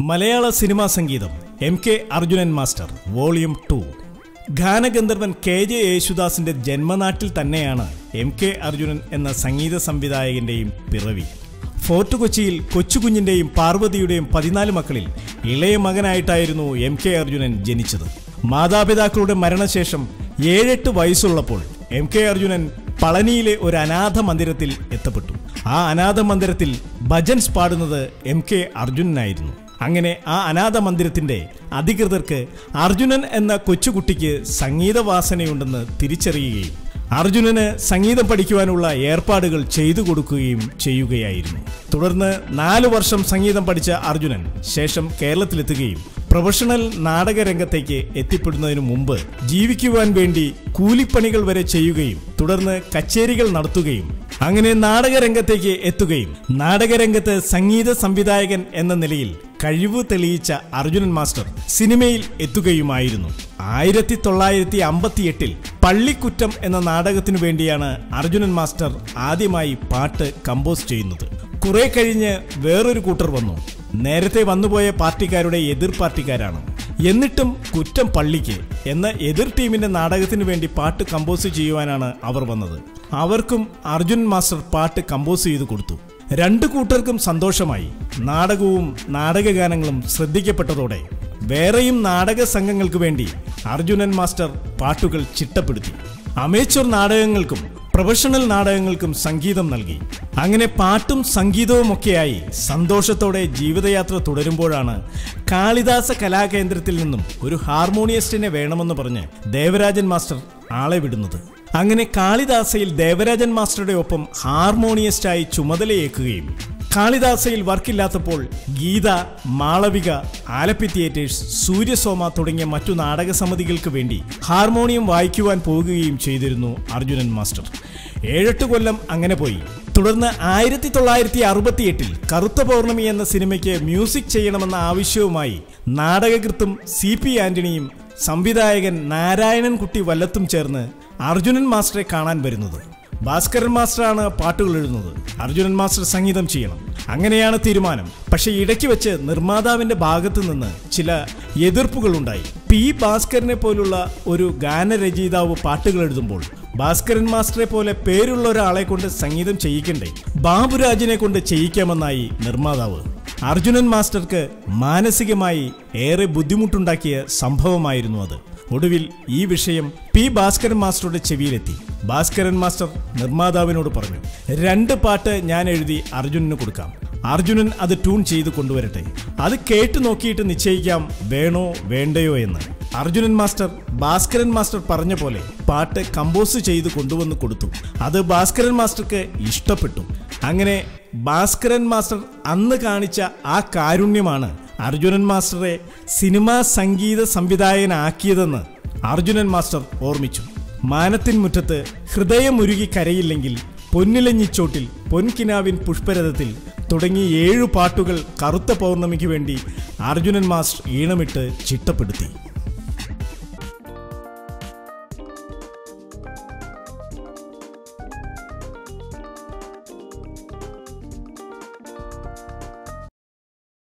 മലയാള സിനിമാ സംഗീതം M K Arjunan master volume two ഗാനഗന്ധർവൻ കെ ജെ യേശുദാസിന്റെ ജന്മനാട്ടിൽ തന്നെയാണ് എം കെ അർജുനൻ എന്ന സംഗീത സംവിധായകന്റെയും പിറവി ഫോർട്ട് കൊച്ചിയിൽ കൊച്ചുകുഞ്ഞിന്റെയും പാർവതിയുടെയും പതിനാല് മക്കളിൽ ഇളയ മകനായിട്ടായിരുന്നു എം കെ അർജുനൻ ജനിച്ചത് മാതാപിതാക്കളുടെ മരണശേഷം ഏഴെട്ട് വയസ്സുള്ളപ്പോൾ എം കെ അർജുനൻ പളനിയിലെ ഒരു അനാഥ മന്ദിരത്തിൽ എത്തപ്പെട്ടു ആ അനാഥ മന്ദിരത്തിൽ ഭജൻസ് പാടുന്നത് എം കെ അർജുനനായിരുന്നു അങ്ങനെ ആ അനാഥ മന്ദിരത്തിന്റെ അധികൃതർക്ക് അർജുനൻ എന്ന കൊച്ചുകുട്ടിക്ക് സംഗീതവാസനയുണ്ടെന്ന് തിരിച്ചറിയുകയും അർജുനന് സംഗീതം പഠിക്കുവാനുള്ള ഏർപ്പാടുകൾ ചെയ്തു കൊടുക്കുകയും ചെയ്യുകയായിരുന്നു തുടർന്ന് നാലു വർഷം സംഗീതം പഠിച്ച അർജുനൻ ശേഷം കേരളത്തിലെത്തുകയും പ്രൊഫഷണൽ നാടകരംഗത്തേക്ക് എത്തിപ്പെടുന്നതിനു മുമ്പ് ജീവിക്കുവാൻ വേണ്ടി കൂലിപ്പണികൾ വരെ ചെയ്യുകയും തുടർന്ന് കച്ചേരികൾ നടത്തുകയും അങ്ങനെ നാടകരംഗത്തേക്ക് എത്തുകയും നാടകരംഗത്ത് സംഗീത സംവിധായകൻ എന്ന നിലയിൽ കഴിവ് തെളിയിച്ച അർജുനൻ മാസ്റ്റർ സിനിമയിൽ എത്തുകയുമായിരുന്നു ആയിരത്തി തൊള്ളായിരത്തി അമ്പത്തിയെട്ടിൽ പള്ളിക്കുറ്റം എന്ന നാടകത്തിനു വേണ്ടിയാണ് അർജുനൻ മാസ്റ്റർ ആദ്യമായി പാട്ട് കമ്പോസ് ചെയ്യുന്നത് കുറെ കഴിഞ്ഞ് വേറൊരു കൂട്ടർ വന്നു നേരത്തെ വന്നുപോയ പാർട്ടിക്കാരുടെ എതിർ പാർട്ടിക്കാരാണ് എന്നിട്ടും കുറ്റം പള്ളിക്ക് എന്ന എതിർ ടീമിന്റെ നാടകത്തിനു വേണ്ടി പാട്ട് കമ്പോസ് ചെയ്യുവാനാണ് അവർ വന്നത് അവർക്കും അർജുൻ മാസ്റ്റർ പാട്ട് കമ്പോസ് ചെയ്തു കൊടുത്തു രണ്ടു കൂട്ടർക്കും സന്തോഷമായി നാടകവും നാടകഗാനങ്ങളും ശ്രദ്ധിക്കപ്പെട്ടതോടെ വേറെയും നാടക സംഘങ്ങൾക്ക് വേണ്ടി അർജുനൻ മാസ്റ്റർ പാട്ടുകൾ ചിട്ടപ്പെടുത്തി അമേച്ചർ നാടകങ്ങൾക്കും പ്രൊഫഷണൽ നാടകങ്ങൾക്കും സംഗീതം നൽകി അങ്ങനെ പാട്ടും സംഗീതവുമൊക്കെയായി സന്തോഷത്തോടെ ജീവിതയാത്ര തുടരുമ്പോഴാണ് കാളിദാസ കലാകേന്ദ്രത്തിൽ നിന്നും ഒരു ഹാർമോണിയസ്റ്റിനെ വേണമെന്ന് പറഞ്ഞ് ദേവരാജൻ മാസ്റ്റർ ആളെ വിടുന്നത് അങ്ങനെ കാളിദാസയിൽ ദേവരാജൻ മാസ്റ്ററുടെ ഒപ്പം ഹാർമോണിയസ്റ്റായി ചുമതലയേക്കുകയും കാളിദാസയിൽ വർക്കില്ലാത്തപ്പോൾ ഗീത മാളവിക ആലപ്പി തിയേറ്റേഴ്സ് സൂര്യസോമ തുടങ്ങിയ മറ്റു നാടക സമിതികൾക്ക് വേണ്ടി ഹാർമോണിയം വായിക്കുവാൻ പോകുകയും ചെയ്തിരുന്നു അർജുനൻ മാസ്റ്റർ ഏഴെട്ട് കൊല്ലം അങ്ങനെ പോയി തുടർന്ന് ആയിരത്തി തൊള്ളായിരത്തി അറുപത്തിയെട്ടിൽ കറുത്ത പൗർണമി എന്ന സിനിമയ്ക്ക് മ്യൂസിക് ചെയ്യണമെന്ന ആവശ്യവുമായി നാടകകൃത്തും സി പി ആന്റണിയും സംവിധായകൻ നാരായണൻ കുട്ടി വല്ലത്തും ചേർന്ന് അർജുനൻ മാസ്റ്ററെ കാണാൻ വരുന്നത് ഭാസ്കരൻ മാസ്റ്ററാണ് പാട്ടുകൾ എഴുതുന്നത് അർജുനൻ മാസ്റ്റർ സംഗീതം ചെയ്യണം അങ്ങനെയാണ് തീരുമാനം പക്ഷേ ഇടയ്ക്ക് വെച്ച് നിർമ്മാതാവിന്റെ ഭാഗത്തു നിന്ന് ചില എതിർപ്പുകൾ ഉണ്ടായി പി ഭാസ്കരനെ പോലുള്ള ഒരു ഗാനരചയിതാവ് പാട്ടുകൾ എഴുതുമ്പോൾ ഭാസ്കരൻ മാസ്റ്ററെ പോലെ പേരുള്ള ഒരാളെ കൊണ്ട് സംഗീതം ചെയ്യിക്കണ്ടേ ബാബുരാജിനെ കൊണ്ട് ചെയ്യിക്കാമെന്നായി നിർമ്മാതാവ് അർജുനൻ മാസ്റ്റർക്ക് മാനസികമായി ഏറെ ബുദ്ധിമുട്ടുണ്ടാക്കിയ സംഭവമായിരുന്നു അത് ഒടുവിൽ ഈ വിഷയം പി ഭാസ്കരൻ മാസ്റ്ററുടെ ചെവിയിലെത്തി ഭാസ്കരൻ മാസ്റ്റർ നിർമ്മാതാവിനോട് പറഞ്ഞു രണ്ട് പാട്ട് ഞാൻ എഴുതി അർജുനന് കൊടുക്കാം അർജുനൻ അത് ട്യൂൺ ചെയ്ത് കൊണ്ടുവരട്ടെ അത് കേട്ടു നോക്കിയിട്ട് നിശ്ചയിക്കാം വേണോ വേണ്ടയോ എന്ന് അർജുനൻ മാസ്റ്റർ ഭാസ്കരൻ മാസ്റ്റർ പറഞ്ഞ പോലെ പാട്ട് കമ്പോസ് ചെയ്ത് കൊണ്ടുവന്ന് കൊടുത്തു അത് ഭാസ്കരൻ മാസ്റ്റർക്ക് ഇഷ്ടപ്പെട്ടു അങ്ങനെ ഭാസ്കരൻ മാസ്റ്റർ അന്ന് കാണിച്ച ആ കാരുണ്യമാണ് അർജുനൻ മാസ്റ്ററെ സിനിമാ സംഗീത സംവിധായകനാക്കിയതെന്ന് അർജുനൻ മാസ്റ്റർ ഓർമ്മിച്ചു മാനത്തിൻ മുറ്റത്ത് ഹൃദയമുരുകി കരയില്ലെങ്കിൽ പൊന്നിലഞ്ഞിച്ചോട്ടിൽ പൊൻകിനാവിൻ പുഷ്പരഥത്തിൽ തുടങ്ങി ഏഴു പാട്ടുകൾ കറുത്ത പൗർണമിക്ക് വേണ്ടി അർജുനൻ മാസ്റ്റർ ഈണമിട്ട് ചിട്ടപ്പെടുത്തി